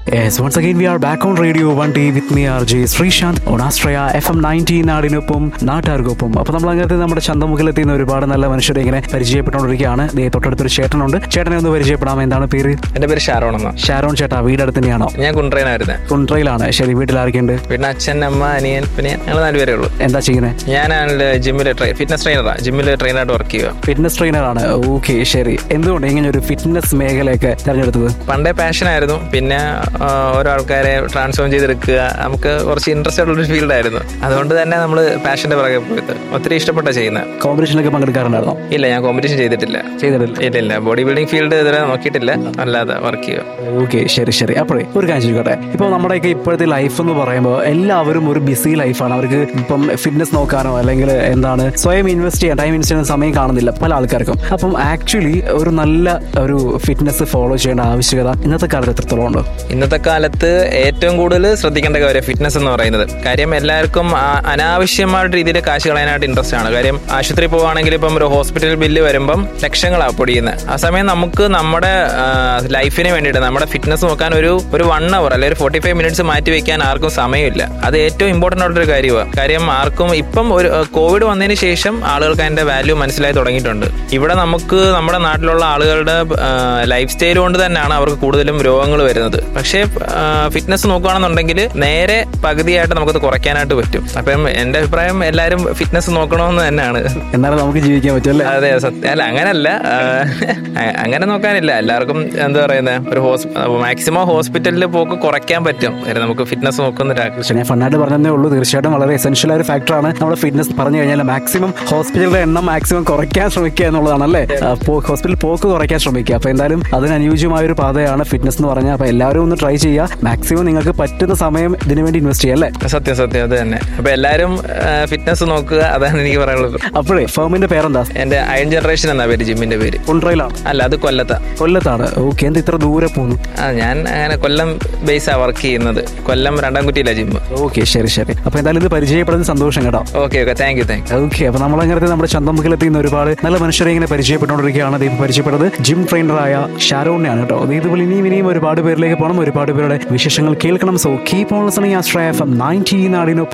Yes, once again we are back on Radio 1D with me RJ Sreesanth on Astraya FM 19 നാടിനൊപ്പം നാട്ടുകാർക്കൊപ്പം അപ്പോൾ നമ്മൾ അങ്ങനത്തെ നമ്മുടെ ചന്തമുഖിലെത്തിയുന്ന ഒരുപാട് നല്ല മനുഷ്യരെ ഇങ്ങനെ പരിചയപ്പെട്ടുകൊണ്ടിരിക്കുകയാണ് ദേ തൊട്ടടുത്തൊരു ചേട്ടനുണ്ട് ചേട്ടനെ ഒന്ന് പരിചയപ്പെടാം എന്താണ് പേര് എന്റെ പേര് ഷാരോൺ എന്നാ ഷാരോൺ ചേട്ടാ വീടടുത്ത് തന്നെയാണോ ഞാൻ കുണ്ട്രേനായിരുന്നു കുണ്ട്രയിലാണ് ശരി വീട്ടിൽ ആരൊക്കെയുണ്ട് പിന്നെ അച്ഛൻ അമ്മ അനിയൻ പിന്നെ ഞങ്ങൾ നാലുപേരേ ഉള്ളൂ എന്താ ചെയ്യുന്നത് ഞാനാണ് ജിമ്മിൽ ഫിറ്റ്നസ് ട്രെയിനറാണ് ജിമ്മിൽ ട്രെയിനറായിട്ട് വർക്ക് ചെയ്യുക ഫിറ്റ്നസ് ട്രെയിനറാണ് ഓക്കെ ശരി എന്തുകൊണ്ട് ഇങ്ങനെ ഒരു ഫിറ്റ്നസ് മേഖലയൊക്കെ തിരഞ്ഞെടുത്തത് പണ്ടേ പാഷനായിരുന്നു പിന്നെ ആ, ഓരോ ആൾക്കാരെ ട്രാൻസ്ഫോം ചെയ്തെടുക്കുക നമുക്ക് കുറച്ച് ഇൻട്രസ്റ്റ് ഉള്ളൊരു ഫീൽഡായിരുന്നു അതുകൊണ്ട് തന്നെ നമ്മൾ പാഷന്റെ പുറകെ പോയത് ഒത്തിരി ഇഷ്ടപ്പെട്ട ചെയ്യുന്നത് കോമ്പറ്റീഷനിലൊക്കെ പങ്കെടുക്കാറുണ്ടായിരുന്നോ ഇല്ല ഞാൻ കോമ്പറ്റീഷൻ ചെയ്തിട്ടില്ല ചെയ്തിട്ടില്ല ഇല്ല ഇല്ല ബോഡി ബിൽഡിംഗ് ഫീൽഡ് ഇതുവരെ നോക്കിയിട്ടില്ല അല്ലാതെ വർക്ക് ചെയ്യുക ഓക്കെ ശരി ശരി അപ്പോഴേ ഒരു കാര്യം ചോദിക്കട്ടെ ഇപ്പോൾ നമ്മുടെയൊക്കെ ഇപ്പോഴത്തെ ലൈഫ് എന്ന് പറയുമ്പോൾ എല്ലാവരും ഒരു ബിസി ലൈഫാണ് അവർക്ക് ഇപ്പം ഫിറ്റ്നസ് നോക്കാനോ അല്ലെങ്കിൽ എന്താണ് സ്വയം ഇൻവെസ്റ്റ് ചെയ്യാൻ ടൈം ഇൻവെസ്റ്റ് ചെയ്യാൻ സമയം കാണുന്നില്ല പല ആൾക്കാർക്കും അപ്പം ആക്ച്വലി ഒരു നല്ല ഒരു ഫിറ്റ്നസ് ഫോളോ ചെയ്യേണ്ട ആവശ്യകത ഇന്നത്തെ കാലത്ത് എത്രത്തോളം ഉണ്ട് ഇന്നത്തെ കാലത്ത് ഏറ്റവും കൂടുതൽ ശ്രദ്ധിക്കേണ്ട കാര്യം ഫിറ്റ്നസ് എന്ന് പറയുന്നത് കാര്യം എല്ലാവർക്കും ആ- അനാവശ്യമായ രീതിയിൽ കാശ് കളയാനായിട്ട് ഇൻട്രസ്റ്റ് ആണ് കാര്യം ആശുപത്രി പോവുകയാണെങ്കിൽ ഇപ്പം ഒരു ഹോസ്പിറ്റൽ ബില്ല് വരുമ്പം ലക്ഷങ്ങളാണ് പൊടിയുന്നത് ആ സമയം നമുക്ക് നമ്മുടെ ലൈഫിന് വേണ്ടിയിട്ട് നമ്മുടെ ഫിറ്റ്നസ് നോക്കാൻ ഒരു ഒരു വൺ അവർ അല്ലെങ്കിൽ ഒരു ഫോർട്ടി ഫൈവ് മിനിറ്റ്സ് മാറ്റി വെക്കാൻ ആർക്കും സമയമില്ല അത് ഏറ്റവും ഇമ്പോർട്ടൻ്റ് ആയിട്ടൊരു കാര്യമാണ് കാര്യം ആർക്കും ഇപ്പം ഒരു കോവിഡ് വന്നതിന് ശേഷം ആളുകൾക്ക് അതിന്റെ വാല്യൂ മനസ്സിലായി തുടങ്ങിയിട്ടുണ്ട് ഇവിടെ നമുക്ക് നമ്മുടെ നാട്ടിലുള്ള ആളുകളുടെ ലൈഫ് സ്റ്റൈൽ കൊണ്ട് തന്നെയാണ് അവർക്ക് കൂടുതലും രോഗങ്ങൾ വരുന്നത് പക്ഷേ ഫിറ്റ്നസ് നോക്കുകയാണെന്നുണ്ടെങ്കിൽ നേരെ പകുതിയായിട്ട് നമുക്കത് കുറയ്ക്കാനായിട്ട് പറ്റും അപ്പം എന്റെ അഭിപ്രായം എല്ലാവരും ഫിറ്റ്നസ് നോക്കണമെന്ന് തന്നെയാണ് എന്നാലും നമുക്ക് ജീവിക്കാൻ പറ്റും അല്ലേ അതെ സത്യം അല്ല അങ്ങനല്ല ആ, അങ്ങനെ നോക്കാനില്ല എല്ലാവർക്കും എന്താ പറയുന്നത് ഒരു ഹോസ് മാക്സിമം ഹോസ്പിറ്റലിൽ പോക്ക് കുറയ്ക്കാൻ പറ്റും കാര്യം നമുക്ക് ഫിറ്റ്നസ് നോക്കുന്ന ഒരു പക്ഷെ ഞാൻ ഫണ്ണായിട്ട് പറഞ്ഞതേ ഉള്ളൂ തീർച്ചയായിട്ടും വളരെ എസെൻഷ്യൽ ആയ ഒരു ഫാക്ടറാണ് നമ്മുടെ ഫിറ്റ്നസ് പറഞ്ഞു കഴിഞ്ഞാൽ മാക്സിമം ഹോസ്പിറ്റലിന്റെ എണ്ണം മാക്സിമം കുറയ്ക്കാൻ ശ്രമിക്കുക എന്നുള്ളതാണ് അല്ലേ ഹോസ്പിറ്റൽ പോക്ക് കുറയ്ക്കാൻ ശ്രമിക്കുക അപ്പൊ എന്തായാലും അതിന് അനുയോജ്യമായ ഒരു പാതയാണ് ഫിറ്റ്നസ് എന്ന് പറഞ്ഞാൽ അപ്പൊ എല്ലാവരും ഒന്ന് ട്രൈ ചെയ്യുക മാക്സിമം നിങ്ങൾക്ക് പറ്റുന്ന സമയം ഇതിനു വേണ്ടി ഇൻവെസ്റ്റ് ചെയ്യുക അല്ലേ സത്യം സത്യം അത് തന്നെ അപ്പൊ എല്ലാവരും ഫിറ്റ്നസ് നോക്കുക അതാണ് എനിക്ക് പറയാനുള്ളത് അപ്പോഴേ ഫേമിന്റെ പേരെന്താ എന്റെ അയൺ ജനറേഷൻ എന്നാ പേര് ജിമ്മിന്റെ പേര് കുണ്ട്രയിലാണ് അല്ല അത് കൊല്ലത്താ കൊല്ലത്താണ് ഓക്കെ എന്താ ഇത്ര ദൂരെ പോകുന്നു ആ ഞാൻ അങ്ങനെ കൊല്ലം ബേസാ വർക്ക് ചെയ്യുന്നത് കൊല്ലം രണ്ടാംകുറ്റിയില്ല ജിമ്മ് ഓക്കെ ശരി ശരി അപ്പൊ എന്തായാലും ഇത് പരിചയപ്പെടുന്നത് സന്തോഷം കേട്ടോ okay okay thank you thank you okay അപ്പൊ നമ്മൾ അങ്ങനത്തെ നമ്മുടെ ചന്തമുഖിലെത്തിയുന്ന ഒരുപാട് നല്ല മനുഷ്യരെ ഇങ്ങനെ പരിചയപ്പെട്ടുകൊണ്ടിരിക്കുകയാണ് ദീപ് പരിചയപ്പെട്ടത് ജിം ട്രെയിനറായ ഷാരോണിയാണ് കേട്ടോ ദേ ഇതുപോലെ ഇനിയും ഇനിയും ഒരുപാട് പേരിലേക്ക് പോകണം ഒരുപാട് പേരുടെ വിശേഷങ്ങൾ കേൾക്കണം സോ കീപ് ഓൺ ലിസണിങ് ആസ്ട്രയ എഫ് എം നയൻറ്റീൻ നാടിനൊപ്പം